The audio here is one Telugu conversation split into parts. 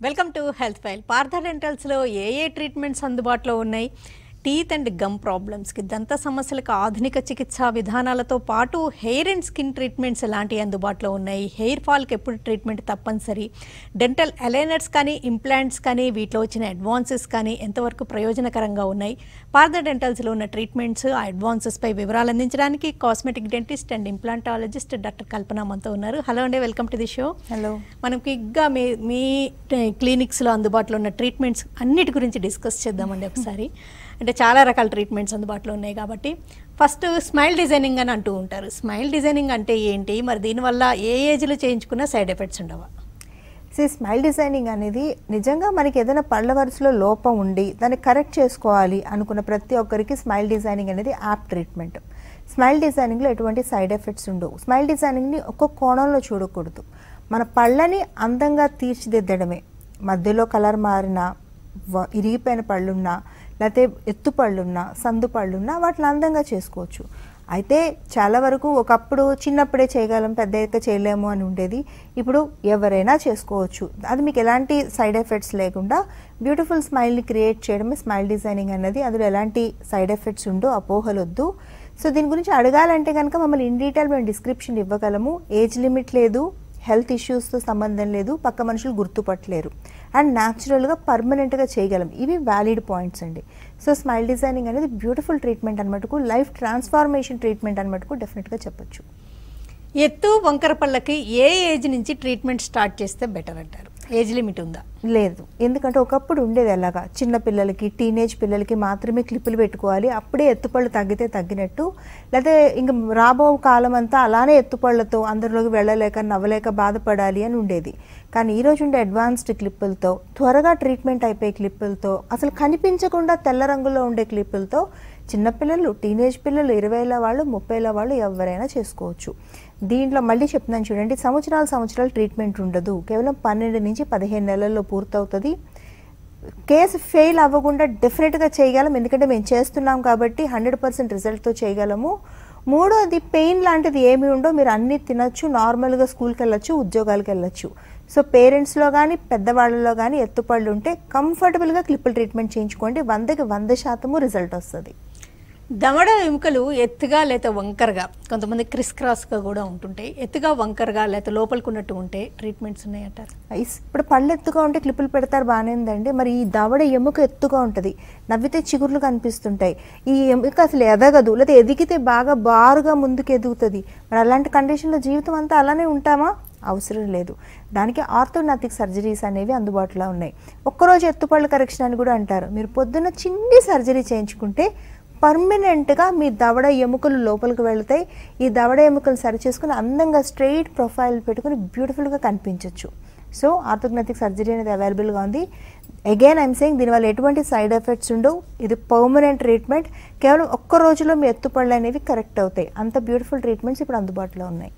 welcome to health file Partha డెంటల్స్లో ఏ ఏ ట్రీట్మెంట్స్ అందుబాటులో ఉన్నాయి టీత్ అండ్ గమ్ ప్రాబ్లమ్స్కి దంత సమస్యలకు ఆధునిక చికిత్సా విధానాలతో పాటు హెయిర్ అండ్ స్కిన్ ట్రీట్మెంట్స్ ఎలాంటివి అందుబాటులో ఉన్నాయి హెయిర్ ఫాల్కి ఎప్పుడు ట్రీట్మెంట్ తప్పనిసరి డెంటల్ అలైనర్స్ కానీ ఇంప్లాంట్స్ కానీ వీటిలో వచ్చిన అడ్వాన్సెస్ కానీ ఎంతవరకు ప్రయోజనకరంగా ఉన్నాయి పార్థ డెంటల్స్లో ఉన్న ట్రీట్మెంట్స్ ఆ అడ్వాన్సెస్పై వివరాలు అందించడానికి cosmetic dentist and implantologist doctor Kalpana మనతో ఉన్నారు హలో అండి welcome to the show hello మనం క్విక్గా మీ మీ క్లినిక్స్లో అందుబాటులో ఉన్న ట్రీట్మెంట్స్ అన్నిటి గురించి డిస్కస్ చేద్దామండి ఒకసారి అంటే చాలా రకాల ట్రీట్మెంట్స్ అందుబాటులో ఉన్నాయి కాబట్టి ఫస్ట్ స్మైల్ డిజైనింగ్ అని అంటూ ఉంటారు స్మైల్ డిజైనింగ్ అంటే ఏంటి మరి దీనివల్ల ఏ ఏజ్లో చేయించుకున్న సైడ్ ఎఫెక్ట్స్ ఉండవా సి స్మైల్ డిజైనింగ్ అనేది నిజంగా మనకి ఏదైనా పళ్ళ వరుసలో లోపం ఉండి దాన్ని కరెక్ట్ చేసుకోవాలి అనుకున్న ప్రతి ఒక్కరికి స్మైల్ డిజైనింగ్ అనేది యాప్ ట్రీట్మెంట్ స్మైల్ డిజైనింగ్లో ఎటువంటి సైడ్ ఎఫెక్ట్స్ ఉండవు స్మైల్ డిజైనింగ్ని ఒక్కొక్క కోణంలో చూడకూడదు మన పళ్ళని అందంగా తీర్చిదిద్దడమే మధ్యలో కలర్ మారిన వ- ఇరిగిపోయిన పళ్ళున్నా లేకపోతే ఎత్తు పళ్ళున్నా సందు పళ్ళున్నా వాటిని అందంగా చేసుకోవచ్చు అయితే చాలా వరకు ఒకప్పుడు చిన్నప్పుడే చేయగలం పెద్దయ్యాక చేయలేము అని ఉండేది ఇప్పుడు ఎవరైనా చేసుకోవచ్చు అది మీకు ఎలాంటి సైడ్ ఎఫెక్ట్స్ లేకుండా బ్యూటిఫుల్ స్మైల్ని క్రియేట్ చేయడమే స్మైల్ డిజైనింగ్ అన్నది అందులో ఎలాంటి సైడ్ ఎఫెక్ట్స్ ఉండో అపోహలొద్దు సో దీని గురించి అడగాలంటే కనుక మమ్మల్ని ఇన్ డీటెయిల్ మేము డిస్క్రిప్షన్ ఇవ్వగలము ఏజ్ లిమిట్ లేదు హెల్త్ ఇష్యూస్తో సంబంధం లేదు పక్క మనుషులు గుర్తుపట్టలేరు అండ్ న్యాచురల్గా పర్మనెంట్గా చేయగలం ఇవి వ్యాలిడ్ పాయింట్స్ అండి సో స్మైల్ డిజైనింగ్ అనేది బ్యూటిఫుల్ ట్రీట్మెంట్ అనమాటకు లైఫ్ ట్రాన్స్ఫార్మేషన్ ట్రీట్మెంట్ అనమాటకు డెఫినెట్గా చెప్పొచ్చు ఎత్తు వంకర పళ్ళకి ఏ ఏజ్ నుంచి ట్రీట్మెంట్ స్టార్ట్ చేస్తే బెటర్ అంటారు ఏజ్ లిమిట్ ఉందా లేదు ఎందుకంటే ఒకప్పుడు ఉండేది అలాగా చిన్న పిల్లలకి టీనేజ్ పిల్లలకి మాత్రమే క్లిప్పులు పెట్టుకోవాలి అప్పుడే ఎత్తుపళ్ళు తగ్గితే తగ్గినట్టు లేకపోతే ఇంక రాబో కాలం అంతా అలానే ఎత్తుపళ్ళతో అందరిలోకి వెళ్ళలేక నవ్వలేక బాధపడాలి అని ఉండేది కానీ ఈ రోజు ఉండే అడ్వాన్స్డ్ క్లిప్పులతో త్వరగా ట్రీట్మెంట్ అయిపోయే క్లిప్పులతో అసలు కనిపించకుండా తెల్ల రంగులో ఉండే క్లిప్పులతో చిన్నపిల్లలు టీనేజ్ పిల్లలు ఇరవైల వాళ్ళు ముప్పైల వాళ్ళు ఎవరైనా చేసుకోవచ్చు దీంట్లో మళ్ళీ చెప్తున్నాను చూడండి సంవత్సరాలు సంవత్సరాలు ట్రీట్మెంట్ ఉండదు కేవలం పన్నెండు నుంచి పదిహేను నెలల్లో పూర్తవుతుంది కేసు ఫెయిల్ అవ్వకుండా డెఫినెట్గా చేయగలం ఎందుకంటే మేము చేస్తున్నాం కాబట్టి హండ్రెడ్ పర్సెంట్ రిజల్ట్తో చేయగలము మూడోది పెయిన్ లాంటిది ఏమి ఉండో మీరు అన్నీ తినచ్చు నార్మల్గా స్కూల్కి వెళ్ళొచ్చు ఉద్యోగాలకు వెళ్ళొచ్చు సో పేరెంట్స్లో కానీ పెద్దవాళ్ళలో కానీ ఎత్తుపళ్ళు ఉంటే కంఫర్టబుల్గా క్లిప్పుల ట్రీట్మెంట్ చేయించుకోండి వందకి వంద శాతము రిజల్ట్ వస్తుంది దవడ ఎముకలు ఎత్తుగా లేకపోతే వంకరగా కొంతమంది క్రిస్ క్రాస్గా కూడా ఉంటుంటాయి ఎత్తుగా వంకరగా లేకపోతే లోపలికి ఉన్నట్టు ఉంటే ట్రీట్మెంట్స్ ఉన్నాయంటారు ఐస్ ఇప్పుడు పళ్ళు ఎత్తుగా ఉంటే క్లిప్పులు పెడతారు బాగానే ఉందండి మరి ఈ దవడ ఎముక ఎత్తుగా ఉంటుంది నవ్వితే చిగుర్లు కనిపిస్తుంటాయి ఈ ఎముక అసలు ఎదగదు లేదా ఎదిగితే బాగా బారుగా ముందుకు ఎదుగుతుంది మరి అలాంటి కండిషన్లో జీవితం అంతా అలానే ఉంటామా అవసరం లేదు దానికి ఆర్థోనాటిక్ సర్జరీస్ అనేవి అందుబాటులో ఉన్నాయి ఒక్కరోజు ఎత్తుపళ్ళు కరెక్షన్ అని కూడా అంటారు మీరు పొద్దున్న చిన్ని సర్జరీ చేయించుకుంటే పర్మనెంట్గా మీ దవడ ఎముకలు లోపలికి వెళ్తాయి ఈ దవడ ఎముకలు సరి చేసుకుని అందంగా స్ట్రెయిట్ ప్రొఫైల్ పెట్టుకుని బ్యూటిఫుల్గా కనిపించవచ్చు సో ఆర్థోగ్నటిక్ సర్జరీ అనేది అవైలబుల్గా ఉంది అగైన్ ఐమ్ సెయింగ్ దీనివల్ల ఎటువంటి సైడ్ ఎఫెక్ట్స్ ఉండవు ఇది పర్మనెంట్ ట్రీట్మెంట్ కేవలం ఒక్క రోజులో మీ ఎత్తుపళ్ళు అనేవి కరెక్ట్ అవుతాయి అంత బ్యూటిఫుల్ ట్రీట్మెంట్స్ ఇప్పుడు అందుబాటులో ఉన్నాయి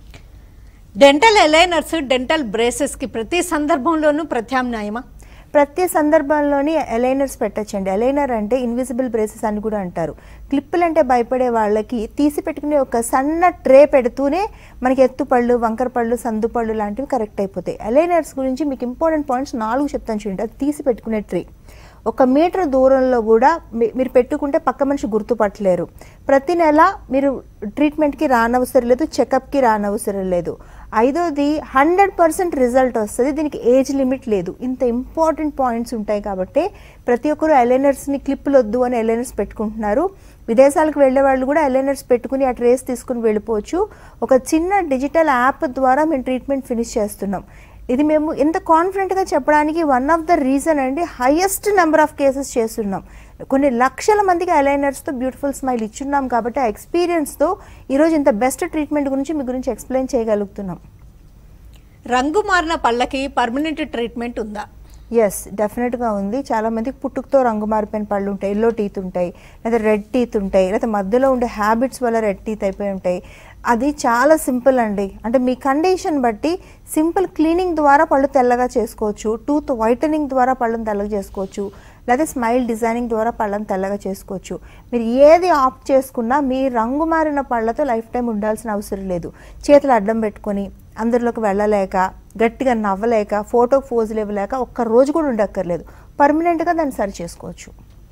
డెంటల్ అలైనర్స్ డెంటల్ బ్రేసెస్కి ప్రతి సందర్భంలోనూ ప్రత్యామ్నాయమా ప్రతి సందర్భంలోని అలైనర్స్ పెట్టచ్చండి అలైనర్ అంటే ఇన్విజిబుల్ బ్రేసెస్ అని కూడా అంటారు క్లిప్పులు అంటే భయపడే వాళ్ళకి తీసి పెట్టుకునే ఒక సన్న ట్రే పెడుతూనే మనకి ఎత్తుపళ్ళు వంకర పళ్ళు సందు పళ్ళు లాంటివి కరెక్ట్ అయిపోతాయి అలైనర్స్ గురించి మీకు ఇంపార్టెంట్ పాయింట్స్ నాలుగు చెప్తాను చూడండి అది తీసి పెట్టుకునే ట్రే ఒక మీటర్ దూరంలో కూడా మీ- మీరు పెట్టుకుంటే పక్క మనిషి గుర్తుపట్టలేరు ప్రతి నెల మీరు ట్రీట్మెంట్కి రానవసరం లేదు చెకప్కి రానవసరం లేదు ఐదోది హండ్రెడ్ పర్సెంట్ రిజల్ట్ వస్తుంది దీనికి ఏజ్ లిమిట్ లేదు ఇంత ఇంపార్టెంట్ పాయింట్స్ ఉంటాయి కాబట్టి ప్రతి ఒక్కరు అలైనర్స్ని క్లిప్పులు వద్దు అని అలైనర్స్ పెట్టుకుంటున్నారు విదేశాలకు వెళ్ళే వాళ్ళు కూడా అలైనర్స్ పెట్టుకుని ఆ ట్రేస్ తీసుకుని వెళ్ళిపోవచ్చు ఒక చిన్న డిజిటల్ యాప్ ద్వారా మేము ట్రీట్మెంట్ ఫినిష్ చేస్తున్నాం ఇది మేము ఎంత కాన్ఫిడెంట్గా చెప్పడానికి వన్ ఆఫ్ ద రీజన్ అండి హైయెస్ట్ నెంబర్ ఆఫ్ కేసెస్ చేస్తున్నాం కొన్ని లక్షల మందికి అలైనర్స్తో బ్యూటిఫుల్ స్మైల్ ఇచ్చున్నాం కాబట్టి ఆ ఎక్స్పీరియన్స్తో ఈరోజు ఇంత బెస్ట్ ట్రీట్మెంట్ గురించి మీ గురించి ఎక్స్ప్లెయిన్ చేయగలుగుతున్నాం రంగు మారిన పళ్ళకి పర్మనెంట్ ట్రీట్మెంట్ ఉందా ఎస్ డెఫినెట్గా ఉంది చాలా మందికి పుట్టుకతో రంగు మారిపోయిన పళ్ళు ఉంటాయి ఎల్లో టీత్ ఉంటాయి లేదా రెడ్ టీత్ ఉంటాయి లేదా మధ్యలో ఉండే హ్యాబిట్స్ వల్ల రెడ్ టీత్ అయిపోయి ఉంటాయి అది చాలా సింపుల్ అండి అంటే మీ కండిషన్ బట్టి సింపుల్ క్లీనింగ్ ద్వారా పళ్ళు తెల్లగా చేసుకోవచ్చు టూత్ వైటనింగ్ ద్వారా పళ్ళను తెల్లగా చేసుకోవచ్చు లేదా స్మైల్ డిజైనింగ్ ద్వారా పళ్ళను తెల్లగా చేసుకోవచ్చు మీరు ఏది ఆప్ట్ చేసుకున్నా మీ రంగు మారిన పళ్ళతో లైఫ్ టైం ఉండాల్సిన అవసరం లేదు చేతులు అడ్డం పెట్టుకొని అందరిలోకి వెళ్ళలేక గట్టిగా నవ్వలేక ఫోటో పోజులు ఇవ్వలేక ఒక్క రోజు కూడా ఉండక్కర్లేదు పర్మనెంట్గా దాన్ని సరి చేసుకోవచ్చు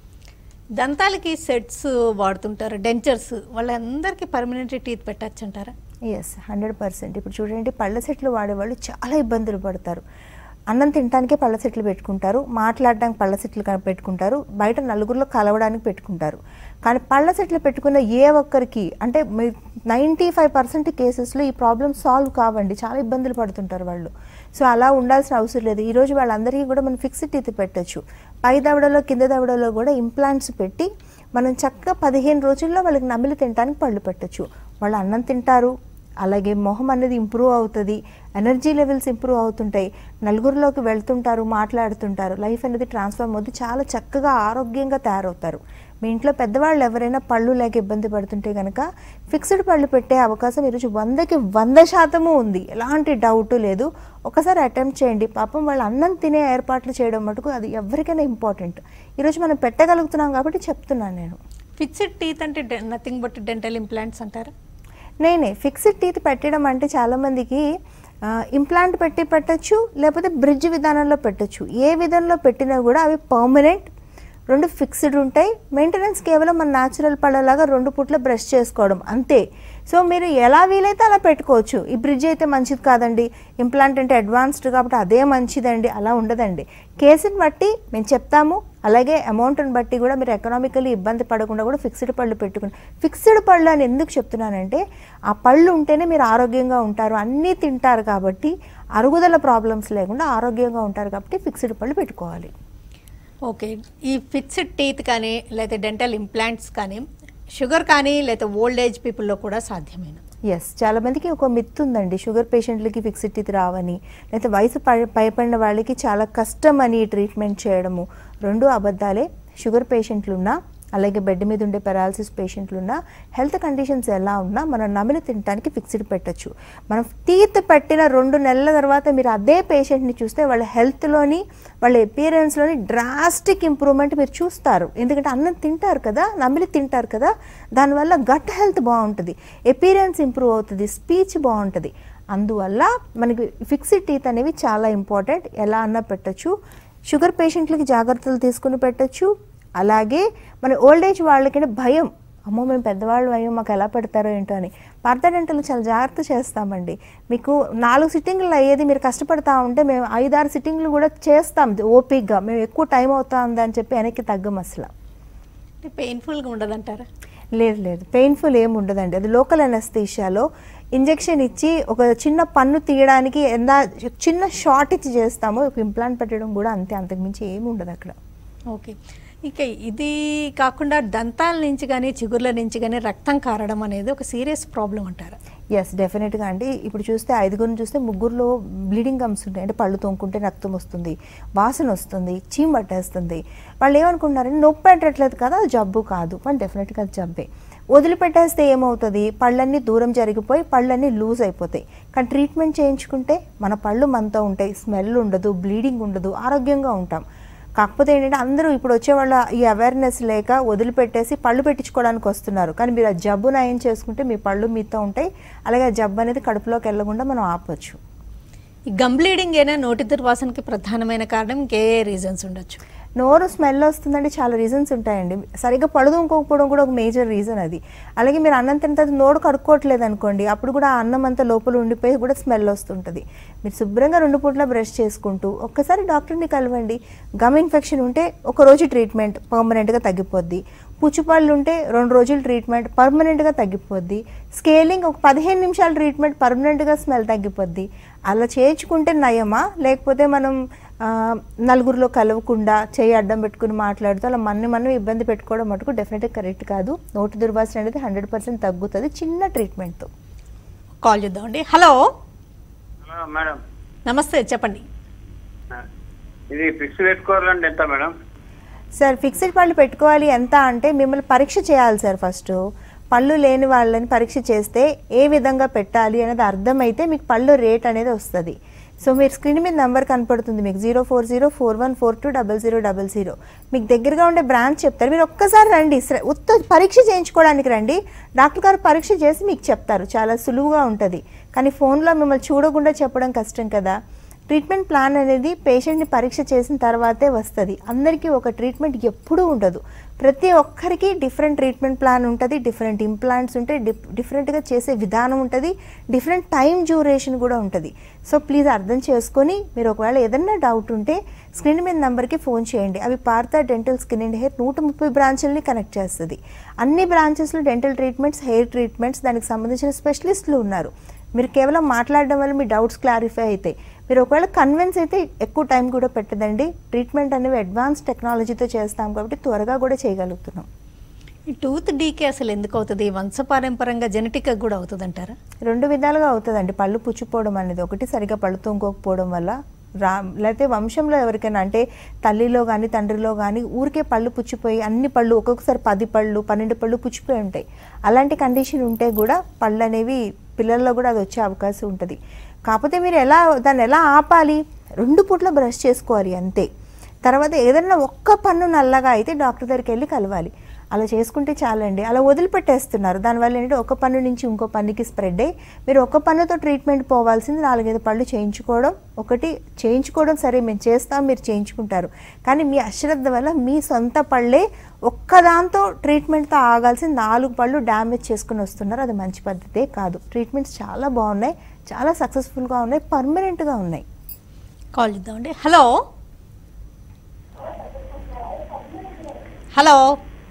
దంతాలకి సెట్స్ వాడుతుంటారు డెంచర్స్ వాళ్ళందరికీ పర్మనెంట్ టీత్ పెట్టచ్చు అంటారా ఎస్ హండ్రెడ్ పర్సెంట్ ఇప్పుడు చూడండి పళ్ళ సెట్లు వాడేవాళ్ళు చాలా ఇబ్బందులు పడతారు అన్నం తినడానికే పళ్ళ సెట్లు పెట్టుకుంటారు మాట్లాడడానికి పళ్ళ సెట్లు క- పెట్టుకుంటారు బయట నలుగురిలో కలవడానికి పెట్టుకుంటారు కానీ పళ్ళ సెట్లు పెట్టుకున్న ఏ ఒక్కరికి అంటే నైంటీ ఫైవ్ పర్సెంట్ కేసెస్లో ఈ ప్రాబ్లం సాల్వ్ కావండి చాలా ఇబ్బందులు పడుతుంటారు వాళ్ళు సో అలా ఉండాల్సిన అవసరం లేదు ఈరోజు వాళ్ళందరికీ కూడా మనం ఫిక్స్డ్ టీత్ పెట్టొచ్చు పై దవడలో కింద దవడలో కూడా ఇంప్లాంట్స్ పెట్టి మనం చక్కగా పదిహేను రోజుల్లో వాళ్ళకి నమిలి తినడానికి పళ్ళు పెట్టొచ్చు వాళ్ళు అన్నం తింటారు అలాగే మొహం అనేది ఇంప్రూవ్ అవుతుంది ఎనర్జీ లెవెల్స్ ఇంప్రూవ్ అవుతుంటాయి నలుగురిలోకి వెళ్తుంటారు మాట్లాడుతుంటారు లైఫ్ అనేది ట్రాన్స్ఫార్మ్ అవుతుంది చాలా చక్కగా ఆరోగ్యంగా తయారవుతారు మీ ఇంట్లో పెద్దవాళ్ళు ఎవరైనా పళ్ళు లేక ఇబ్బంది పడుతుంటే కనుక ఫిక్స్డ్ పళ్ళు పెట్టే అవకాశం ఈరోజు వందకి వంద శాతము ఉంది ఎలాంటి డౌట్ లేదు ఒకసారి అటెంప్ట్ చేయండి పాపం వాళ్ళు అన్నం తినే ఏర్పాట్లు చేయడం మటుకు అది ఎవరికైనా ఇంపార్టెంట్ ఈరోజు మనం పెట్టగలుగుతున్నాం కాబట్టి చెప్తున్నాను నేను ఫిక్స్డ్ టీత్ అంటే నథింగ్ బట్ డెంటల్ ఇంప్లాంట్స్ అంటారా నేనే ఫిక్స్డ్ టీత్ పెట్టడం అంటే చాలామందికి ఇంప్లాంట్ పెట్టి పెట్టచ్చు లేకపోతే బ్రిడ్జ్ విధానంలో పెట్టచ్చు ఏ విధంలో పెట్టినా కూడా అవి పర్మనెంట్ రెండు ఫిక్స్డ్ ఉంటాయి మెయింటెనెన్స్ కేవలం మన న్యాచురల్ పళ్ళలాగా రెండు పుట్ల బ్రష్ చేసుకోవడం అంతే సో మీరు ఎలా వీలైతే అలా పెట్టుకోవచ్చు ఈ బ్రిడ్జ్ అయితే మంచిది కాదండి ఇంప్లాంట్ అంటే అడ్వాన్స్డ్ కాబట్టి అదే మంచిదండి అలా ఉండదండి కేసుని బట్టి మేము చెప్తాము అలాగే అమౌంట్ని బట్టి కూడా మీరు ఎకనామికల్లీ ఇబ్బంది పడకుండా కూడా ఫిక్స్డ్ పళ్ళు పెట్టుకుని ఫిక్స్డ్ పళ్ళు అని ఎందుకు చెప్తున్నానంటే ఆ పళ్ళు ఉంటేనే మీరు ఆరోగ్యంగా ఉంటారు అన్నీ తింటారు కాబట్టి అరుగుదల ప్రాబ్లమ్స్ లేకుండా ఆరోగ్యంగా ఉంటారు కాబట్టి ఫిక్స్డ్ పళ్ళు పెట్టుకోవాలి ఓకే ఈ ఫిక్స్డ్ టీత్ కానీ లేకపోతే డెంటల్ ఇంప్లాంట్స్ కానీ షుగర్ కానీ లేకపోతే ఓల్డ్ ఏజ్ పీపుల్లో కూడా సాధ్యమైన ఎస్ చాలా మందికి ఒక మిత్ ఉందండి షుగర్ పేషెంట్లకి ఫిక్స్డ్ టీత్ రావని లేకపోతే వయసు పై- పైపడిన వాళ్ళకి చాలా కష్టం అని ట్రీట్మెంట్ చేయడము రెండు అబద్ధాలే షుగర్ పేషెంట్లు ఉన్నా అలాగే బెడ్ మీద ఉండే పెరాలసిస్ పేషెంట్లు ఉన్నా హెల్త్ కండిషన్స్ ఎలా ఉన్నా మనం నమిలి తినడానికి ఫిక్స్డ్ పెట్టచ్చు మనం టీత్ పెట్టిన రెండు నెలల తర్వాత మీరు అదే పేషెంట్ని చూస్తే వాళ్ళ హెల్త్లోని వాళ్ళ ఎపియరెన్స్లోని డ్రాస్టిక్ ఇంప్రూవ్మెంట్ మీరు చూస్తారు ఎందుకంటే అన్నం తింటారు కదా నమిలి తింటారు కదా దానివల్ల గట్ హెల్త్ బాగుంటుంది ఎపియరెన్స్ ఇంప్రూవ్ అవుతుంది స్పీచ్ బాగుంటుంది అందువల్ల మనకి ఫిక్స్డ్ టీత్ అనేవి చాలా ఇంపార్టెంట్ ఎలా అన్నా పెట్టచ్చు షుగర్ పేషెంట్లకి జాగ్రత్తలు తీసుకుని పెట్టచ్చు అలాగే మన ఓల్డ్ ఏజ్ వాళ్ళకి భయం అమ్మో మేము పెద్దవాళ్ళు అయ్యో మాకు ఎలా పెడతారో ఏంటో అని పర్దడెంటలు చాలా జాగ్రత్త చేస్తామండి మీకు నాలుగు సిట్టింగ్లు అయ్యేది మీరు కష్టపడతా ఉంటే మేము ఐదారు సిట్టింగ్లు కూడా చేస్తాం ఓపిక్గా మేము ఎక్కువ టైం అవుతుంది అని చెప్పి వెనక్కి తగ్గం అసలు అంటే పెయిన్ఫుల్గా ఉండదంటారా లేదు లేదు పెయిన్ఫుల్ ఏమి ఉండదండి అది లోకల్ అనస్థీషియాలో ఇంజెక్షన్ ఇచ్చి ఒక చిన్న పన్ను తీయడానికి ఎంత చిన్న షార్ట్ ఇచ్చి చేస్తామో ఒక ఇంప్లాంట్ పెట్టడం కూడా అంతే అంతకుమించి ఏమి ఉండదు అక్కడ ఓకే ఇక ఇది కాకుండా దంతాల నుంచి కానీ చిగుర్ల నుంచి కానీ రక్తం కారడం అనేది ఒక సీరియస్ ప్రాబ్లం అంటారా ఎస్ డెఫినెట్గా అండి ఇప్పుడు చూస్తే ఐదుగురిని చూస్తే ముగ్గురులో బ్లీడింగ్ గమ్స్ ఉంటాయి అంటే పళ్ళు తోముకుంటే రక్తం వస్తుంది వాసన వస్తుంది చీమ పట్టేస్తుంది వాళ్ళు ఏమనుకుంటున్నారంటే నొప్పి పెట్టట్లేదు కదా అది జబ్బు కాదు కానీ డెఫినెట్గా అది జబ్బే వదిలిపెట్టేస్తే ఏమవుతుంది పళ్ళన్నీ దూరం జరిగిపోయి పళ్ళన్నీ లూజ్ అయిపోతాయి కానీ ట్రీట్మెంట్ చేయించుకుంటే మన పళ్ళు మనతో ఉంటాయి స్మెల్ ఉండదు బ్లీడింగ్ ఉండదు ఆరోగ్యంగా ఉంటాం కాకపోతే ఏంటంటే అందరూ ఇప్పుడు వచ్చే వాళ్ళ ఈ అవేర్నెస్ లేక వదిలిపెట్టేసి పళ్ళు పెట్టించుకోవడానికి వస్తున్నారు కానీ మీరు ఆ జబ్బు నయం చేసుకుంటే మీ పళ్ళు మీతో ఉంటాయి అలాగే ఆ జబ్బు అనేది కడుపులోకి వెళ్ళకుండా మనం ఆపొచ్చు ఈ గమ్ బ్లీడింగ్ అయినా నోటి దుర్వాసనకి ప్రధానమైన కారణం ఇంకే రీజన్స్ ఉండొచ్చు నోరు స్మెల్ వస్తుందంటే చాలా రీజన్స్ ఉంటాయండి సరిగ్గా పడుదుకోకపోవడం కూడా ఒక మేజర్ రీజన్ అది అలాగే మీరు అన్నం తిన్న తర్వాత నోరు కడుక్కోవట్లేదు అనుకోండి అప్పుడు కూడా ఆ అన్నం అంతా లోపల ఉండిపోయి కూడా స్మెల్ వస్తుంటుంది మీరు శుభ్రంగా రెండు పూట్ల బ్రష్ చేసుకుంటూ ఒక్కసారి డాక్టర్ని కలవండి గమ్ ఇన్ఫెక్షన్ ఉంటే ఒక రోజు ట్రీట్మెంట్ పర్మనెంట్గా తగ్గిపోద్ది పుచ్చుపళ్ళు ఉంటే రెండు రోజులు ట్రీట్మెంట్ పర్మనెంట్గా తగ్గిపోద్ది స్కేలింగ్ ఒక పదిహేను నిమిషాల ట్రీట్మెంట్ పర్మనెంట్గా స్మెల్ తగ్గిపోద్ది అలా చేయించుకుంటే నయమా లేకపోతే మనం ఆ, నలుగురిలో కలవకుండా చేయి అడ్డం పెట్టుకుని మాట్లాడుతూ అలా మన మనం ఇబ్బంది పెట్టుకోవడం మటుకు డెఫినెట్గా కరెక్ట్ కాదు నోటి దుర్వాసన అనేది హండ్రెడ్ పర్సెంట్ తగ్గుతుంది చిన్న ట్రీట్మెంట్తో కాల్ చేద్దామండి హలో హలో మేడం నమస్తే చెప్పండి ఆ, ఇది ఫిక్స్ పెట్టుకోవాలంటే ఎంత మేడం సార్ ఫిక్స్డ్ పళ్ళు పెట్టుకోవాలి ఎంత అంటే మిమ్మల్ని పరీక్ష చేయాలి సార్ ఫస్ట్ పళ్ళు లేని వాళ్ళని పరీక్ష చేస్తే ఏ విధంగా పెట్టాలి అనేది అర్థమైతే మీకు పళ్ళు రేట్ అనేది వస్తుంది సో మీరు స్క్రీన్ మీద నెంబర్ కనపడుతుంది మీకు zero four zero four one four two double zero double zero మీకు దగ్గరగా ఉండే బ్రాంచ్ చెప్తారు మీరు ఒక్కసారి రండి శ్ర- ఉత్త పరీక్ష చేయించుకోవడానికి రండి డాక్టర్ గారు పరీక్ష చేసి మీకు చెప్తారు చాలా సులువుగా ఉంటుంది కానీ ఫోన్లో మిమ్మల్ని చూడకుండా చెప్పడం కష్టం కదా ట్రీట్మెంట్ ప్లాన్ అనేది పేషెంట్ని పరీక్ష చేసిన తర్వాతే వస్తుంది అందరికీ ఒక ట్రీట్మెంట్ ఎప్పుడూ ఉండదు ప్రతి ఒక్కరికి డిఫరెంట్ ట్రీట్మెంట్ ప్లాన్ ఉంటుంది డిఫరెంట్ ఇంప్లాంట్స్ ఉంటాయి డిఫ్ డిఫరెంట్గా చేసే విధానం ఉంటుంది డిఫరెంట్ టైం డ్యూరేషన్ కూడా ఉంటుంది సో ప్లీజ్ అర్థం చేసుకొని మీరు ఒకవేళ ఏదన్నా డౌట్ ఉంటే స్క్రీన్ మీద నెంబర్కి ఫోన్ చేయండి అవి Partha dental skin and hair నూట ముప్పై బ్రాంచుల్ని కనెక్ట్ చేస్తుంది అన్ని బ్రాంచెస్లో డెంటల్ ట్రీట్మెంట్స్ హెయిర్ ట్రీట్మెంట్స్ దానికి సంబంధించిన స్పెషలిస్టులు ఉన్నారు మీరు కేవలం మాట్లాడడం వల్ల మీ డౌట్స్ క్లారిఫై అవుతాయి మీరు ఒకవేళ కన్విన్స్ అయితే ఎక్కువ టైం కూడా పెట్టదండి ట్రీట్మెంట్ అనేవి అడ్వాన్స్ టెక్నాలజీతో చేస్తాం కాబట్టి త్వరగా కూడా చేయగలుగుతున్నాం ఈ టూత్ డీకే అసలు ఎందుకు అవుతుంది వంశపారంపరంగా జెనెటిక్గా కూడా అవుతుంది అంటారా రెండు విధాలుగా అవుతుందండి పళ్ళు పుచ్చిపోవడం అనేది ఒకటి సరిగా పళ్ళు తొంగకపోవడం వల్ల రా లేకపోతే వంశంలో ఎవరికైనా అంటే తల్లిలో కానీ తండ్రిలో కానీ ఊరికే పళ్ళు పుచ్చిపోయి అన్ని పళ్ళు ఒక్కొక్కసారి పది పళ్ళు పన్నెండు పళ్ళు పుచ్చిపోయి ఉంటాయి అలాంటి కండిషన్ ఉంటే కూడా పళ్ళు అనేవి పిల్లల్లో కూడా అది వచ్చే అవకాశం ఉంటుంది కాకపోతే మీరు ఎలా దాన్ని ఎలా ఆపాలి రెండు పూట్ల బ్రష్ చేసుకోవాలి అంతే తర్వాత ఏదన్నా ఒక్క పన్ను నల్లగా అయితే డాక్టర్ దగ్గరికి వెళ్ళి కలవాలి అలా చేసుకుంటే చాలండి అలా వదిలిపెట్టేస్తున్నారు దానివల్ల ఏంటంటే ఒక పన్ను నుంచి ఇంకో పన్నుకి స్ప్రెడ్ అయ్యి మీరు ఒక పన్నుతో ట్రీట్మెంట్ పోవాల్సింది నాలుగైదు పళ్ళు చేయించుకోవడం ఒకటి చేయించుకోవడం సరే మేము చేస్తాం మీరు చేయించుకుంటారు కానీ మీ అశ్రద్ధ వల్ల మీ సొంత పళ్ళే ఒక్కదాంతో ట్రీట్మెంట్తో ఆగాల్సి నాలుగు పళ్ళు డ్యామేజ్ చేసుకుని వస్తున్నారు అది మంచి పద్ధతే కాదు ట్రీట్మెంట్స్ చాలా బాగున్నాయి చాలా సక్సెస్ఫుల్గా ఉన్నాయి పర్మనెంట్గా ఉన్నాయి కాల్ చేద్దామండి హలో హలో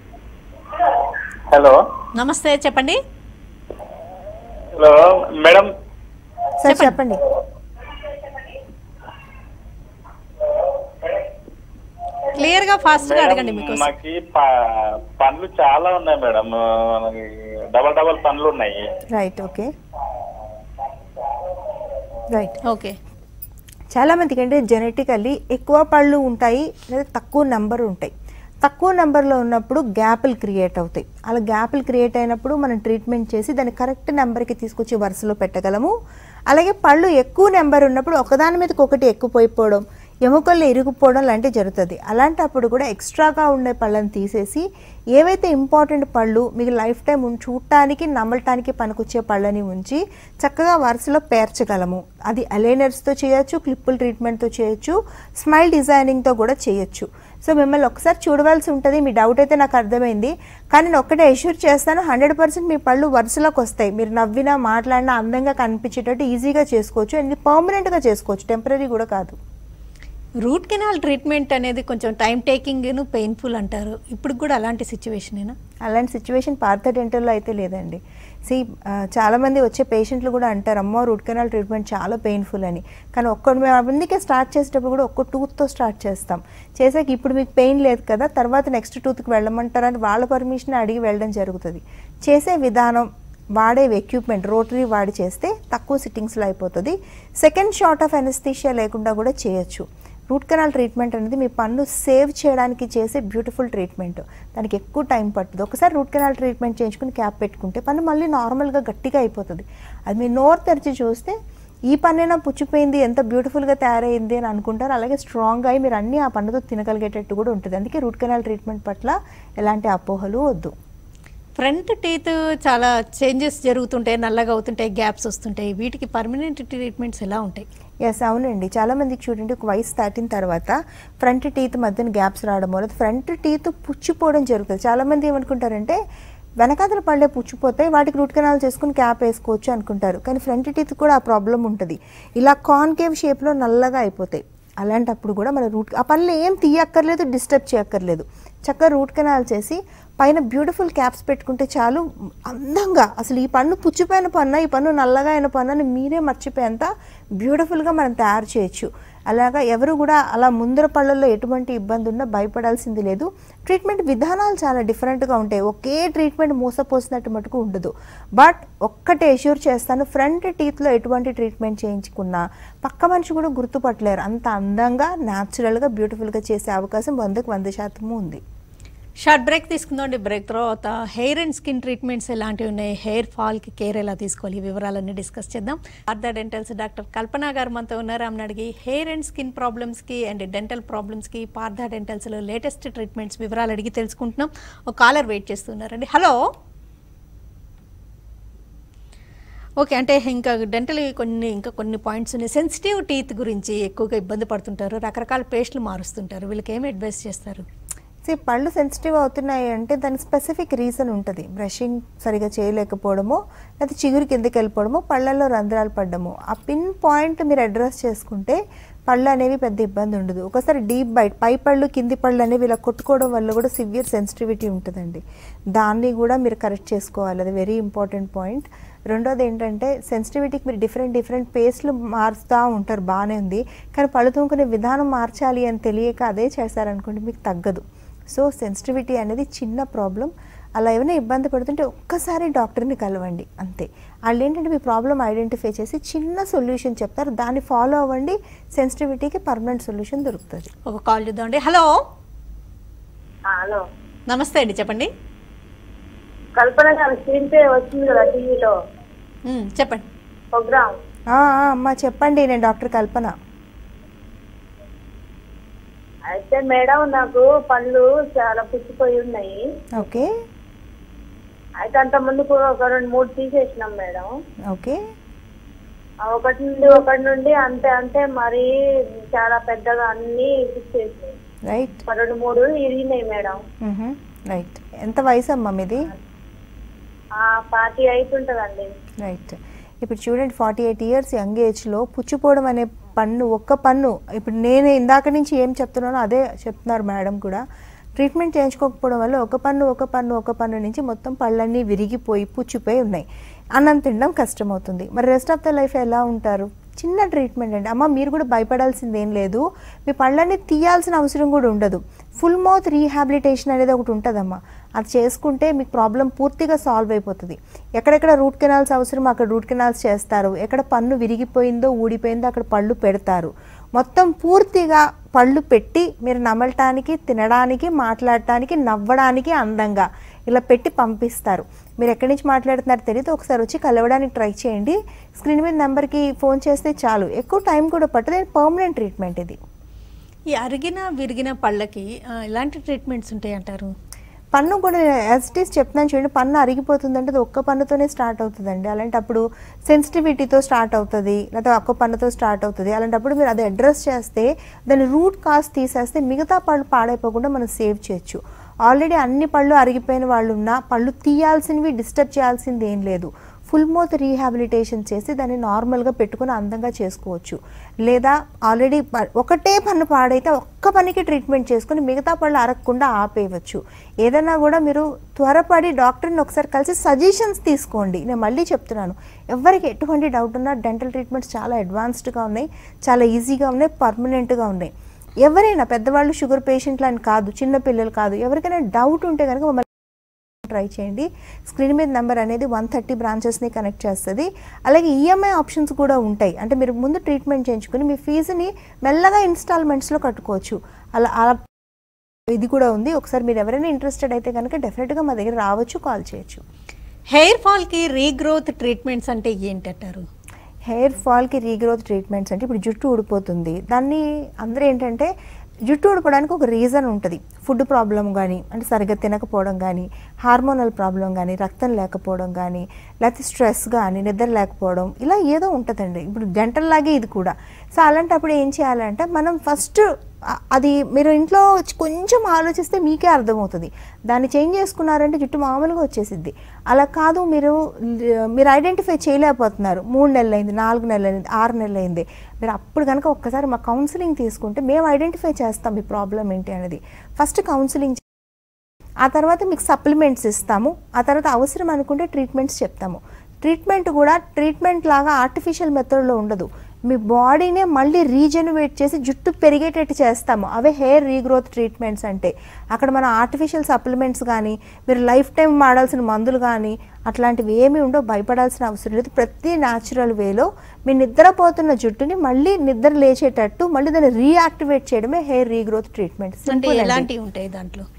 హలో నమస్తే చెప్పండి హలో మేడం సార్ చెప్పండి క్లియర్గా ఫాస్ట్గా అడగండి మీకు మాకి ప- పనులు చాలా ఉన్నాయి మేడం మనకి డబల్ డబల్ పనులు ఉన్నాయి రైట్ ఓకే రైట్ ఓకే చాలా మందికి అంటే జెనెటికల్లీ ఎక్కువ పళ్ళు ఉంటాయి లేదా తక్కువ నెంబర్ ఉంటాయి తక్కువ నెంబర్లో ఉన్నప్పుడు గ్యాపులు క్రియేట్ అవుతాయి అలా గ్యాపులు క్రియేట్ అయినప్పుడు మనం ట్రీట్మెంట్ చేసి దాన్ని కరెక్ట్ నెంబర్కి తీసుకొచ్చి వరుసలో పెట్టగలము అలాగే పళ్ళు ఎక్కువ నెంబర్ ఉన్నప్పుడు ఒకదాని మీదకి ఒకటి ఎక్కువైపోవడం ఎముకల్లో ఇరుకుపోవడం లాంటివి జరుగుతుంది అలాంటప్పుడు కూడా ఎక్స్ట్రాగా ఉండే పళ్ళని తీసేసి ఏవైతే ఇంపార్టెంట్ పళ్ళు మీకు లైఫ్ టైం ఉం- చూడటానికి నమ్మటానికి పనికొచ్చే పళ్ళని ఉంచి చక్కగా వరుసలో పేర్చగలము అది అలైనర్స్తో చేయొచ్చు క్లిప్పుల్ ట్రీట్మెంట్తో చేయొచ్చు స్మైల్ డిజైనింగ్తో కూడా చేయొచ్చు సో మిమ్మల్ని ఒకసారి చూడవలసి ఉంటుంది మీ డౌట్ అయితే నాకు అర్థమైంది కానీ నేను ఒక్కటే ఎష్యూర్ చేస్తాను హండ్రెడ్ పర్సెంట్ మీ పళ్ళు వరుసలోకి వస్తాయి మీరు నవ్వినా మాట్లాడినా అందంగా కనిపించేటట్టు ఈజీగా చేసుకోవచ్చు అండ్ పర్మనెంట్గా చేసుకోవచ్చు టెంపరీ కూడా కాదు రూట్ కెనాల్ ట్రీట్మెంట్ అనేది కొంచెం టైం టేకింగ్ పెయిన్ఫుల్ అంటారు ఇప్పుడు కూడా అలాంటి సిచ్యువేషనేనా అలాంటి సిచ్యువేషన్ పార్థ డెంటల్లో అయితే లేదండి సి చాలామంది వచ్చే పేషెంట్లు కూడా అంటారు అమ్మో రూట్ కెనాల్ ట్రీట్మెంట్ చాలా పెయిన్ఫుల్ అని కానీ ఒక్క మేము అందుకే స్టార్ట్ చేసేటప్పుడు కూడా ఒక్క టూత్తో స్టార్ట్ చేస్తాం చేసాక ఇప్పుడు మీకు పెయిన్ లేదు కదా తర్వాత నెక్స్ట్ టూత్కి వెళ్ళమంటారని వాళ్ళ పర్మిషన్ అడిగి వెళ్ళడం జరుగుతుంది చేసే విధానం వాడే ఎక్విప్మెంట్ రోటరీ వాడి చేస్తే తక్కువ సిట్టింగ్స్లో అయిపోతుంది సెకండ్ షార్ట్ ఆఫ్ ఎనస్థీషియా లేకుండా కూడా చేయొచ్చు రూట్ కెనాల్ ట్రీట్మెంట్ అనేది మీ పన్ను సేవ్ చేయడానికి చేసే బ్యూటిఫుల్ ట్రీట్మెంట్ దానికి ఎక్కువ టైం పడుతుంది ఒకసారి రూట్ కెనాల్ ట్రీట్మెంట్ చేయించుకుని క్యాప్ పెట్టుకుంటే పన్ను మళ్ళీ నార్మల్గా గట్టిగా అయిపోతుంది అది మీ నోరు తెరిచి చూస్తే ఈ పన్నైనా పుచ్చిపోయింది ఎంత బ్యూటిఫుల్గా తయారైంది అని అనుకుంటారు అలాగే స్ట్రాంగ్ అయి మీరు అన్నీ ఆ పన్నుతో తినగలిగేటట్టు కూడా ఉంటుంది అందుకే రూట్ కెనాల్ ట్రీట్మెంట్ పట్ల ఎలాంటి అపోహలు వద్దు ఫ్రంట్ టీత్ చాలా చేంజెస్ జరుగుతుంటాయి నల్లగా అవుతుంటాయి గ్యాప్స్ వస్తుంటాయి వీటికి పర్మనెంట్ ట్రీట్మెంట్స్ ఎలా ఉంటాయి ఎస్ అవునండి చాలా మందికి చూడండి ఒక వయసు దాటిన తర్వాత ఫ్రంట్ టీత్ మధ్యన గ్యాప్స్ రావడం వల్ల ఫ్రంట్ టీత్ పుచ్చిపోవడం జరుగుతుంది చాలా మంది ఏమనుకుంటారంటే వెనకాతల పళ్ళే పుచ్చిపోతాయి వాటికి రూట్ కెనాల్ చేసుకుని క్యాప్ వేసుకోవచ్చు అనుకుంటారు కానీ ఫ్రంట్ టీత్ కూడా ఆ ప్రాబ్లం ఉంటుంది ఇలా కాన్కేవ్ షేప్లో నల్లగా అయిపోతాయి అలాంటప్పుడు కూడా మన రూట్ ఆ పనులు ఏం తీయక్కర్లేదు డిస్టర్బ్ చేయక్కర్లేదు చక్కగా రూట్ కెనాల్ చేసి పైన బ్యూటిఫుల్ క్యాప్స్ పెట్టుకుంటే చాలు అందంగా అసలు ఈ పన్ను పుచ్చిపోయిన పన్ను ఈ పన్ను నల్లగా అయిన పన్ను అని మీరే మర్చిపోయేంత బ్యూటిఫుల్గా మనం తయారు చేయొచ్చు అలాగా ఎవరు కూడా అలా ముందర పళ్ళల్లో ఎటువంటి ఇబ్బంది ఉన్నా భయపడాల్సింది లేదు ట్రీట్మెంట్ విధానాలు చాలా డిఫరెంట్గా ఉంటాయి ఒకే ట్రీట్మెంట్ మూసపోసినట్టు మటుకు ఉండదు బట్ ఒక్కటే ఎష్యూర్ చేస్తాను ఫ్రంట్ టీత్లో ఎటువంటి ట్రీట్మెంట్ చేయించుకున్నా పక్క మనిషి కూడా గుర్తుపట్టలేరు అంత అందంగా న్యాచురల్గా బ్యూటిఫుల్గా చేసే అవకాశం వందకు వంద శాతము ఉంది షార్ట్ బ్రేక్ తీసుకుందామండి బ్రేక్ తర్వాత హెయిర్ అండ్ స్కిన్ ట్రీట్మెంట్స్ ఎలాంటివి ఉన్నాయి హెయిర్ ఫాల్కి కేర్ ఎలా తీసుకోవాలి ఈ వివరాలన్నీ డిస్కస్ చేద్దాం ఆర్థా డెంటల్స్ డాక్టర్ కల్పన గారు మనతో ఉన్నారు ఆమెను అడిగి హెయిర్ అండ్ స్కిన్ ప్రాబ్లమ్స్కి అండ్ డెంటల్ ప్రాబ్లమ్స్కి పార్థా డెంటల్స్లో లేటెస్ట్ ట్రీట్మెంట్స్ వివరాలు అడిగి తెలుసుకుంటున్నాం ఒక కాలర్ వెయిట్ చేస్తున్నారండి హలో ఓకే అంటే ఇంకా డెంటల్ కొన్ని ఇంకా కొన్ని పాయింట్స్ ఉన్నాయి సెన్సిటివ్ టీత్ గురించి ఎక్కువగా ఇబ్బంది పడుతుంటారు రకరకాల పేస్ట్లు మారుస్తుంటారు వీళ్ళకి ఏమి అడ్వైస్ చేస్తారు See, పళ్ళు సెన్సిటివ్ అవుతున్నాయి అంటే దానికి స్పెసిఫిక్ రీజన్ ఉంటుంది బ్రషింగ్ సరిగా చేయలేకపోవడమో లేకపోతే చిగురు కిందకి వెళ్ళిపోవడమో పళ్ళల్లో రంధ్రాలు పడ్డము ఆ పిన్ పాయింట్ మీరు అడ్రస్ చేసుకుంటే పళ్ళు అనేవి పెద్ద ఇబ్బంది ఉండదు ఒకసారి డీప్ బైట్ పై పళ్ళు కింది పళ్ళు అనేవి ఇలా కొట్టుకోవడం వల్ల కూడా సివియర్ సెన్సిటివిటీ ఉంటుందండి దాన్ని కూడా మీరు కరెక్ట్ చేసుకోవాలి అది వెరీ ఇంపార్టెంట్ పాయింట్ రెండోది ఏంటంటే సెన్సిటివిటీకి మీరు డిఫరెంట్ డిఫరెంట్ పేస్ట్లు మారుస్తూ ఉంటారు బాగానే ఉంది కానీ పళ్ళు తోముకునే విధానం మార్చాలి అని తెలియక అదే చేశారనుకోండి మీకు తగ్గదు సో సెన్సిటివిటీ అనేది చిన్న ప్రాబ్లం అలా ఏమైనా ఇబ్బంది పడుతుంటే ఒక్కసారి డాక్టర్ని కలవండి అంతే వాళ్ళు ఏంటంటే మీ ప్రాబ్లం ఐడెంటిఫై చేసి చిన్న సొల్యూషన్ చెప్తారు దాన్ని ఫాలో అవ్వండి సెన్సిటివిటీకి పర్మనెంట్ సొల్యూషన్ దొరుకుతుంది ఒక కాల్ చూద్దామండి హలో ఆ, హలో నమస్తే అండి చెప్పండి కల్పన గారి స్క్రీన్ పే వచ్చింది కదా టీవీలో మ్, చెప్పండి ప్రోగ్రామ్ ఆ, ఆ, అమ్మా చెప్పండి నేను డాక్టర్ కల్పన అయితే మేడం నాకు పళ్ళు చాలా పుచ్చిపోయి ఉన్నాయి ఓకే అయితే అంత ముందుకు ఒక రెండు మూడు తీసేసినాం మేడం ఓకే ఆ ఒకటి నుండి ఒకటి నుండి అంతే అంతే మరి చాలా పెద్దగా అన్ని తీసేసినాయి రైట్ ఒక రెండు మూడు ఇరిగినాయి మేడం రైట్ ఎంత వయసు అమ్మా మీది ఆ పార్టీ అయితుంటదండి రైట్ ఇప్పుడు చూడండి ఫార్టీ ఎయిట్ ఇయర్స్ యంగ్ ఏజ్లో పుచ్చిపోవడం అనే పన్ను ఒక్క పన్ను ఇప్పుడు నేను ఇందాక నుంచి ఏం చెప్తున్నానో అదే చెప్తున్నారు మేడం కూడా ట్రీట్మెంట్ చేయించుకోకపోవడం వల్ల ఒక పన్ను ఒక పన్ను ఒక పన్ను నుంచి మొత్తం పళ్ళన్నీ విరిగిపోయి పుచ్చిపోయి ఉన్నాయి అన్నం తినడం కష్టమవుతుంది మరి రెస్ట్ ఆఫ్ ద లైఫ్ ఎలా ఉంటారు చిన్న ట్రీట్మెంట్ అండి అమ్మ మీరు కూడా భయపడాల్సింది ఏం లేదు మీ పళ్ళని తీయాల్సిన అవసరం కూడా ఉండదు ఫుల్ మౌత్ రీహాబిలిటేషన్ అనేది ఒకటి ఉంటుందమ్మా అది చేసుకుంటే మీకు ప్రాబ్లం పూర్తిగా సాల్వ్ అయిపోతుంది ఎక్కడెక్కడ రూట్ కెనాల్స్ అవసరం అక్కడ రూట్ కెనాల్స్ చేస్తారు ఎక్కడ పన్ను విరిగిపోయిందో ఊడిపోయిందో అక్కడ పళ్ళు పెడతారు మొత్తం పూర్తిగా పళ్ళు పెట్టి మీరు నమలటానికి తినడానికి మాట్లాడటానికి నవ్వడానికి అందంగా ఇలా పెట్టి పంపిస్తారు మీరు ఎక్కడి నుంచి మాట్లాడుతున్నారో తెలియదు ఒకసారి వచ్చి కలవడానికి ట్రై చేయండి స్క్రీన్ మీద నెంబర్కి ఫోన్ చేస్తే చాలు ఎక్కువ టైం కూడా పట్టదు పర్మనెంట్ ట్రీట్మెంట్ ఇది ఈ అరిగిన విరిగిన పళ్ళకి ఆ, ఎలాంటి ట్రీట్మెంట్స్ ఉంటాయి అంటారు పన్ను కూడా యాజ్ ఇట్ ఈస్ చెప్తున్నాను చూడండి పన్ను అరిగిపోతుందంటే అది ఒక్క పన్నుతోనే స్టార్ట్ అవుతుందండి అలాంటప్పుడు సెన్సిటివిటీతో స్టార్ట్ అవుతుంది లేకపోతే ఒక్క పన్నుతో స్టార్ట్ అవుతుంది అలాంటప్పుడు మీరు అది అడ్రస్ చేస్తే దాని రూట్ కాస్ తీసేస్తే మిగతా పళ్ళు పాడైపోకుండా మనం సేవ్ చేయొచ్చు ఆల్రెడీ అన్ని పళ్ళు అరిగిపోయిన వాళ్ళు ఉన్నా పళ్ళు తీయాల్సినవి డిస్టర్బ్ చేయాల్సింది ఏం లేదు ఫుల్ మౌత్ రీహాబిలిటేషన్ చేసి దాన్ని నార్మల్గా పెట్టుకుని అందంగా చేసుకోవచ్చు లేదా ఆల్రెడీ ప- ఒకటే పన్ను పాడైతే ఒక్క పనికి ట్రీట్మెంట్ చేసుకుని మిగతా పళ్ళు అరగకుండా ఆపేయవచ్చు ఏదైనా కూడా మీరు త్వరపడి డాక్టర్ని ఒకసారి కలిసి సజెషన్స్ తీసుకోండి నేను మళ్ళీ చెప్తున్నాను ఎవరికి ఎటువంటి డౌట్ ఉన్నా డెంటల్ ట్రీట్మెంట్స్ చాలా అడ్వాన్స్డ్గా ఉన్నాయి చాలా ఈజీగా ఉన్నాయి పర్మనెంట్గా ఉన్నాయి ఎవరైనా పెద్దవాళ్ళు షుగర్ పేషెంట్లు అని కాదు చిన్న పిల్లలు కాదు ఎవరికైనా డౌట్ ఉంటే కనుక మమ్మల్ని ట్రై చేయండి స్క్రీన్ మీద నెంబర్ అనేది వన్ థర్టీ బ్రాంచెస్ని కనెక్ట్ చేస్తుంది అలాగే ఈఎంఐ ఆప్షన్స్ కూడా ఉంటాయి అంటే మీరు ముందు ట్రీట్మెంట్ చేయించుకుని మీ ఫీజుని మెల్లగా ఇన్స్టాల్మెంట్స్లో కట్టుకోవచ్చు అలా అలా ఇది కూడా ఉంది ఒకసారి మీరు ఎవరైనా ఇంట్రెస్టెడ్ అయితే కనుక డెఫినెట్గా మా దగ్గర రావచ్చు కాల్ చేయొచ్చు హెయిర్ ఫాల్కి రీగ్రోత్ ట్రీట్మెంట్స్ అంటే ఏంటంటారు హెయిర్ ఫాల్కి రీగ్రోత్ ట్రీట్మెంట్స్ అంటే ఇప్పుడు జుట్టు ఊడిపోతుంది దాన్ని అందరూ ఏంటంటే జుట్టు ఊడిపోవడానికి ఒక రీజన్ ఉంటుంది ఫుడ్ ప్రాబ్లం కానీ అంటే సరిగ్గా తినకపోవడం కానీ హార్మోనల్ ప్రాబ్లం కానీ రక్తం లేకపోవడం కానీ లేకపోతే స్ట్రెస్ కానీ నిద్ర లేకపోవడం ఇలా ఏదో ఉంటుందండి ఇప్పుడు డెంటల్ లాగే ఇది కూడా సో అలాంటప్పుడు ఏం చేయాలంటే మనం ఫస్ట్ అది మీరు ఇంట్లో వచ్చి కొంచెం ఆలోచిస్తే మీకే అర్థమవుతుంది దాన్ని చేంజ్ చేసుకున్నారంటే జుట్టు మామూలుగా వచ్చేసిద్ది అలా కాదు మీరు మీరు ఐడెంటిఫై చేయలేకపోతున్నారు మూడు నెలలు అయింది నాలుగు నెలలు అయింది ఆరు నెలలు అయింది మీరు అప్పుడు కనుక ఒక్కసారి మా కౌన్సిలింగ్ తీసుకుంటే మేము ఐడెంటిఫై చేస్తాం మీ ప్రాబ్లం ఏంటి అనేది ఫస్ట్ కౌన్సిలింగ్ ఆ తర్వాత మీకు సప్లిమెంట్స్ ఇస్తాము ఆ తర్వాత అవసరం అనుకుంటే ట్రీట్మెంట్స్ చెప్తాము ట్రీట్మెంట్ కూడా ట్రీట్మెంట్ లాగా ఆర్టిఫిషియల్ మెథడ్లో ఉండదు మీ బాడీనే మళ్ళీ రీజనరేట్ చేసి జుట్టు పెరిగేటట్టు చేస్తాము అవే హెయిర్ రీగ్రోత్ ట్రీట్మెంట్స్ అంటే అక్కడ మన ఆర్టిఫిషియల్ సప్లిమెంట్స్ కానీ మీరు లైఫ్ టైం వాడాల్సిన మందులు కానీ అట్లాంటివి ఏమీ ఉండవు భయపడాల్సిన అవసరం లేదు ప్రతి న్యాచురల్ వేలో మీ నిద్రపోతున్న జుట్టుని మళ్ళీ నిద్ర లేచేటట్టు మళ్ళీ దాన్ని రీయాక్టివేట్ చేయడమే హెయిర్ రీగ్రోత్ ట్రీట్మెంట్ అంటే ఎలాంటివి ఉంటాయి దాంట్లో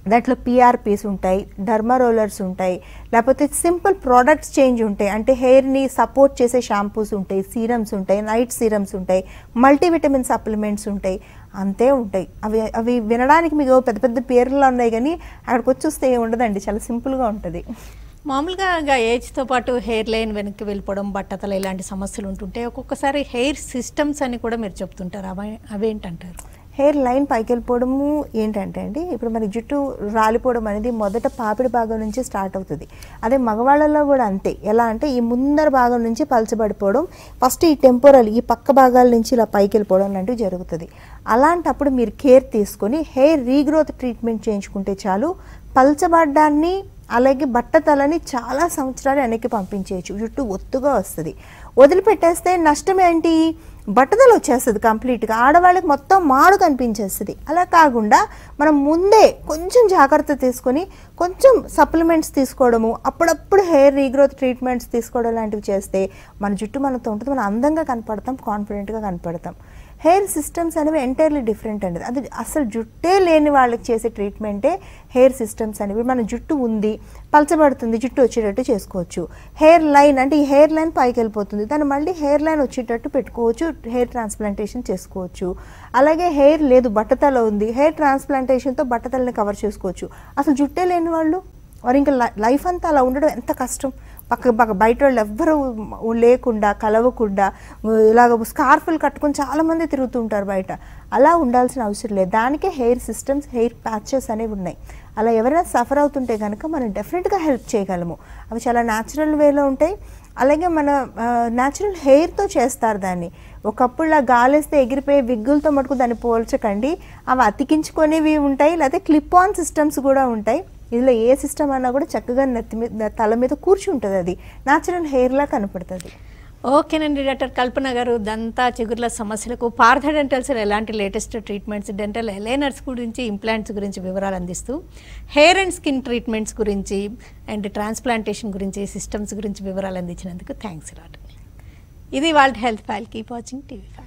దాంట్లో పిఆర్పీస్ ఉంటాయి డర్మా రోలర్స్ ఉంటాయి లేకపోతే సింపుల్ ప్రోడక్ట్స్ చేంజ్ ఉంటాయి అంటే హెయిర్ని సపోర్ట్ చేసే షాంపూస్ ఉంటాయి సీరమ్స్ ఉంటాయి నైట్ సీరమ్స్ ఉంటాయి మల్టీవిటమిన్ సప్లిమెంట్స్ ఉంటాయి అంతే ఉంటాయి అవి అవి వినడానికి మీకు పెద్ద పెద్ద పేర్లు ఉన్నాయి కానీ అక్కడికి వచ్చి వస్తే ఏం ఉండదండి చాలా సింపుల్గా ఉంటుంది మామూలుగా ఇంకా ఏజ్తో పాటు హెయిర్ లైన్ వెనక్కి వెళ్ళిపోవడం బట్టతల ఇలాంటి సమస్యలు ఉంటుంటే ఒక్కొక్కసారి హెయిర్ సిస్టమ్స్ అని కూడా మీరు చెప్తుంటారు అవి అవేంటంటారు హెయిర్ లైన్ పైకి వెళ్ళిపోవడము ఏంటంటే అండి ఇప్పుడు మనకి జుట్టు రాలిపోవడం అనేది మొదట పాపిడి భాగం నుంచి స్టార్ట్ అవుతుంది అదే మగవాళ్ళలో కూడా అంతే ఎలా అంటే ఈ ముందర భాగం నుంచి పలచబడిపోవడం ఫస్ట్ ఈ టెంపోరల్ ఈ పక్క భాగాల నుంచి ఇలా పైకి వెళ్ళిపోవడం లాంటివి జరుగుతుంది అలాంటప్పుడు మీరు కేర్ తీసుకొని హెయిర్ రీగ్రోత్ ట్రీట్మెంట్ చేయించుకుంటే చాలు పలచబడ్డాన్ని అలాగే బట్టతలని చాలా సంవత్సరాలు వెనక్కి పంపించేయచ్చు జుట్టు ఒత్తుగా వస్తుంది వదిలిపెట్టేస్తే నష్టం ఏంటి బట్టతలు వచ్చేస్తుంది కంప్లీట్గా ఆడవాళ్ళకి మొత్తం మాడు కనిపించేస్తుంది అలా కాకుండా మనం ముందే కొంచెం జాగ్రత్త తీసుకొని కొంచెం సప్లిమెంట్స్ తీసుకోవడము అప్పుడప్పుడు హెయిర్ రీగ్రోత్ ట్రీట్మెంట్స్ తీసుకోవడం లాంటివి చేస్తే మన జుట్టు మనతో ఉంటుంది మనం అందంగా కనపడతాం కాన్ఫిడెంట్గా కనపడతాం హెయిర్ సిస్టమ్స్ అనేవి ఎంటైర్లీ డిఫరెంట్ అండి అది అసలు జుట్టే లేని వాళ్ళకి చేసే ట్రీట్మెంటే హెయిర్ సిస్టమ్స్ అనేవి మన జుట్టు ఉంది పలచబడుతుంది జుట్టు వచ్చేటట్టు చేసుకోవచ్చు హెయిర్ లైన్ అంటే ఈ హెయిర్ లైన్ పైకి వెళ్ళిపోతుంది దాన్ని మళ్ళీ హెయిర్ లైన్ వచ్చేటట్టు పెట్టుకోవచ్చు హెయిర్ ట్రాన్స్ప్లాంటేషన్ చేసుకోవచ్చు అలాగే హెయిర్ లేదు బట్టతల ఉంది హెయిర్ ట్రాన్స్ప్లాంటేషన్తో బట్టతలని కవర్ చేసుకోవచ్చు అసలు జుట్టే లేని వాళ్ళు వారు ఇంకా లై- లైఫ్ అంతా అలా ఉండడం ఎంత కష్టం పక్క పక్క బయట వాళ్ళు ఎవ్వరూ లేకుండా కలవకుండా ఇలాగ స్కార్ఫ్లు కట్టుకొని చాలామంది తిరుగుతుంటారు బయట అలా ఉండాల్సిన అవసరం లేదు దానికే హెయిర్ సిస్టమ్స్ హెయిర్ ప్యాచెస్ అనేవి ఉన్నాయి అలా ఎవరైనా సఫర్ అవుతుంటే కనుక మనం డెఫినెట్గా హెల్ప్ చేయగలము అవి చాలా న్యాచురల్ వేలో ఉంటాయి అలాగే మన న్యాచురల్ హెయిర్తో చేస్తారు దాన్ని ఒకప్పుడులా గాలేస్తే ఎగిరిపోయే విగ్గులతో మటుకు దాన్ని పోల్చకండి అవి అతికించుకునేవి ఉంటాయి లేకపోతే క్లిప్ ఆన్ సిస్టమ్స్ కూడా ఉంటాయి ఇందులో ఏ సిస్టమ్ అన్నా కూడా చక్కగా నెత్తి మీద తల మీద కూర్చుంటుంది అది న్యాచురల్ హెయిర్లా కనపడుతుంది ఓకేనండి డాక్టర్ కల్పన గారు దంతా చిగుర్ల సమస్యలకు పార్థ డెంటల్స్ ఎలాంటి లేటెస్ట్ ట్రీట్మెంట్స్ డెంటల్ ఎలైనర్స్ గురించి ఇంప్లాంట్స్ గురించి వివరాలు అందిస్తూ హెయిర్ అండ్ స్కిన్ ట్రీట్మెంట్స్ గురించి అండ్ ట్రాన్స్ప్లాంటేషన్ గురించి సిస్టమ్స్ గురించి వివరాలు అందించినందుకు థ్యాంక్స్ లాట్ ఇది వాళ్ళ health file keep watching TV five